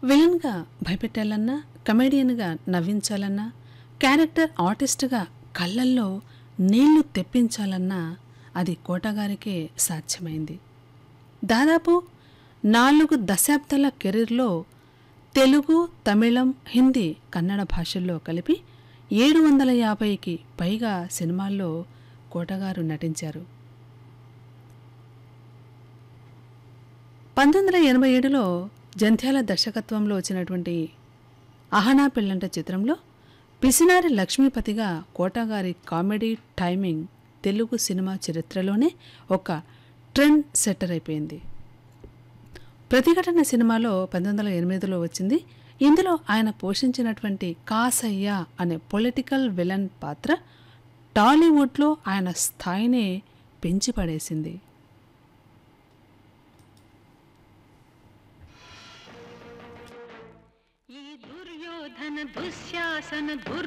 విలన్గా భయపెట్టాలన్నా కమెడియన్గా నవ్వించాలన్నా క్యారెక్టర్ ఆర్టిస్ట్గా కళ్ళల్లో నీళ్లు తెప్పించాలన్నా అది కోటగారికే సాధ్యమైంది దాదాపు నాలుగు దశాబ్దాల కెరీర్లో తెలుగు తమిళం హిందీ కన్నడ భాషల్లో కలిపి ఏడు వందల యాభైకి పైగా సినిమాల్లో కోటగారు నటించారు పంతొమ్మిది వందల ఎనభై ఏడులో జంధ్యాల దర్శకత్వంలో వచ్చినటువంటి అహనా పెళ్ళంట చిత్రంలో పిసినారి లక్ష్మీపతిగా కోటగారి కామెడీ టైమింగ్ తెలుగు సినిమా చరిత్రలోనే ఒక ట్రెండ్ సెట్టర్ అయిపోయింది ప్రతిఘటన సినిమాలో పంతొమ్మిది వందల ఎనిమిదిలో వచ్చింది ఇందులో ఆయన పోషించినటువంటి కాసయ్య అనే పొలిటికల్ విలన్ పాత్ర టాలీవుడ్లో ఆయన స్థాయినే పెంచి పడేసింది ఈ దుర్యోధన దుశ్శాసన దుర్